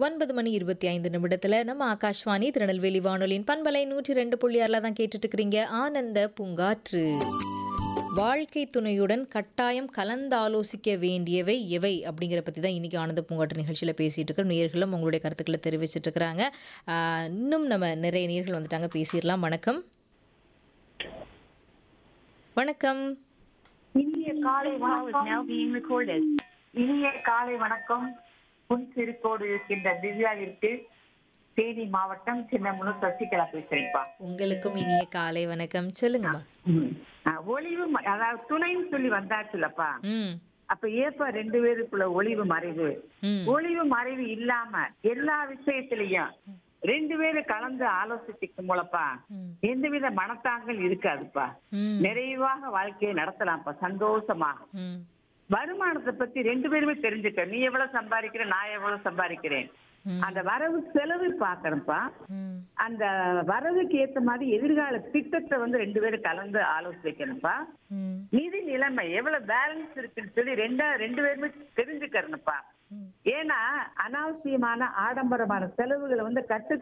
ஒன்பது மணி இருபத்தி ஐந்து நிமிடத்தில் நம்ம ஆகாஷ்வாணி திருநெல்வேலி வானொலியின் பண்பலை நூற்றி ரெண்டு புள்ளி ஆறில் தான் கேட்டுட்டு இருக்கிறீங்க ஆனந்த பூங்காற்று வாழ்க்கை துணையுடன் கட்டாயம் கலந்து ஆலோசிக்க வேண்டியவை எவை அப்படிங்கிற பற்றி தான் இன்றைக்கி ஆனந்த பூங்காற்று நிகழ்ச்சியில் பேசிகிட்டு இருக்கிற நேர்களும் உங்களுடைய கருத்துக்களை தெரிவிச்சிட்டு இருக்கிறாங்க ஆஹ், இன்னும் நம்ம நிறைய நேர்கள் வந்துட்டாங்க பேசிடலாம் வணக்கம் வணக்கம் இனிய காலை வணக்கம் இனிய காலை வணக்கம் புன் சிறுக்கோடு இருக்கின்ற திவ்யாவிற்கு தேனி மாவட்டம் சின்னமுனு சசிகலா பேசுறேன்ப்பா உங்களுக்கும் இனிய காலை வணக்கம் சொல்லுங்கம்மா ஆ, ஒளிவு ம- அதாவது துணைன்னு சொல்லி வந்தாச்சுலப்பா ம் அப்ப ஏப்பா ரெண்டு பேருக்குள்ள ஒளிவு மறைவு ம் ஒளிவு மறைவு இல்லாம எல்லா விஷயத்திலையும் ரெண்டு பேரும் கலந்து ஆலோசிச்சுக்கும் மூலப்பா ம் எந்தவித மனத்தாங்கள் இருக்காதுப்பா ம் நிறைவாக வாழ்க்கையை நடத்தலாம்ப்பா சந்தோஷமாக ம் வருமானத்தை பத்தி ரெண்டு பேருமே தெரிஞ்சுக்க நீ எவ்வளவு சம்பாதிக்கிற நான் எவ்வளவு சம்பாதிக்கிறேன் ம். அந்த வரவு செலவு பாக்கணும்ப்பா ம் அந்த வரவுக்கு ஏத்த மாதிரி எதிர்கால திட்டத்தை வந்து ரெண்டு பேரும் கலந்து ஆலோசிக்கணும்ப்பா ம் நிதி நிலைமை எவ்வளவு பேலன்ஸ் இருக்குன்னு சொல்லி ரெண்டா ரெண்டு பேருமே தெரிஞ்சுக்கணும்ப்பா ம். ஏன்னா அனாவசியமான ஆடம்பரமான செலவுகளை வந்து கட்டு